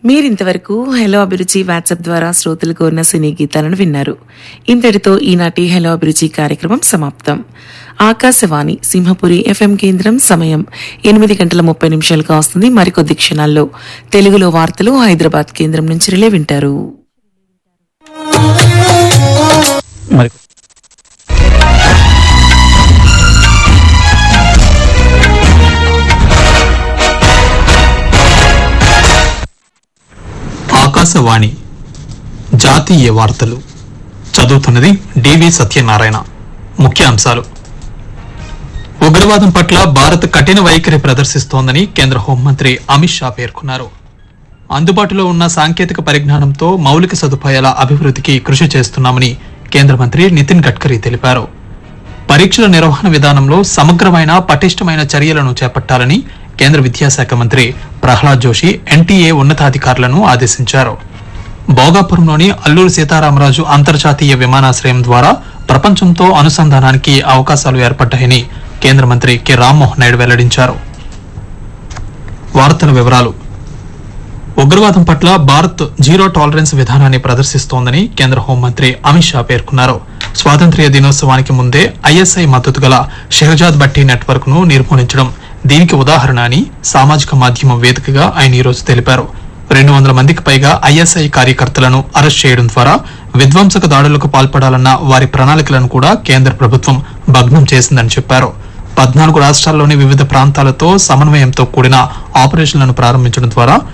మీరింతవరకు హలో అభిరుచి వాట్సాప్ ద్వారా శ్రోతలు కోరిన సినీ గీతాలను విన్నారు ఇంతటితో ఈనాటి హలో అభిరుచి కార్యక్రమం సమాప్తం ఆకాశవాణి సింహపురి ఎఫ్ఎం కేంద్రం సమయం ఎనిమిది గంటల ముప్పై నిమిషాలుగా వస్తుంది మరికొద్ది క్షణాల్లో తెలుగులో వార్తలు హైదరాబాద్ కేంద్రం నుంచి రిలే వింటారు మరి ఆకాశవాణి జాతీయ వార్తలు చదువుతున్నది డివి సత్యనారాయణ ముఖ్యాంశాలు ఉగ్రవాదం పట్ల భారత్ కఠిన వైఖరి ప్రదర్శిస్తోందని కేంద్ర హోంమంత్రి అమిత్ షా పేర్కొన్నారు అందుబాటులో ఉన్న సాంకేతిక పరిజ్ఞానంతో మౌలిక సదుపాయాల అభివృద్ధికి కృషి చేస్తున్నామని కేంద్ర మంత్రి నితిన్ గడ్కరీ తెలిపారు పరీక్షల నిర్వహణ విధానంలో సమగ్రమైన పటిష్టమైన చర్యలను చేపట్టాలని కేంద్ర విద్యాశాఖ మంత్రి ప్రహ్లాద్ జోషి ఎన్టీఏ ఉన్నతాధికారులను ఆదేశించారు భోగాపురంలోని అల్లూరు సీతారామరాజు అంతర్జాతీయ విమానాశ్రయం ద్వారా ప్రపంచంతో అనుసంధానానికి అవకాశాలు ఏర్పడ్డాయని కేంద్ర మంత్రి కె రామ్మోహన్ నాయుడు వెల్లడించారు వార్తల వివరాలు ఉగ్రవాదం పట్ల భారత్ జీరో టాలరెన్స్ విధానాన్ని ప్రదర్శిస్తోందని కేంద్ర హోంమంత్రి అమిత్ షా పేర్కొన్నారు స్వాతంత్ర్య దినోత్సవానికి ముందే ఐఎస్ఐ మద్దతు గల షెహజాద్ భట్టి నెట్వర్క్ ను నిర్మూలించడం దీనికి ఉదాహరణ అని సామాజిక మాధ్యమం వేదికగా ఆయన ఈరోజు తెలిపారు రెండు వందల మందికి పైగా ఐఎస్ఐ కార్యకర్తలను అరెస్ట్ చేయడం ద్వారా విధ్వంసక దాడులకు పాల్పడాలన్న వారి ప్రణాళికలను కూడా కేంద్ర ప్రభుత్వం భగ్నం చేసిందని చెప్పారు పద్నాలుగు రాష్ట్రాల్లోని వివిధ ప్రాంతాలతో సమన్వయంతో కూడిన ఆపరేషన్లను ప్రారంభించడం ద్వారా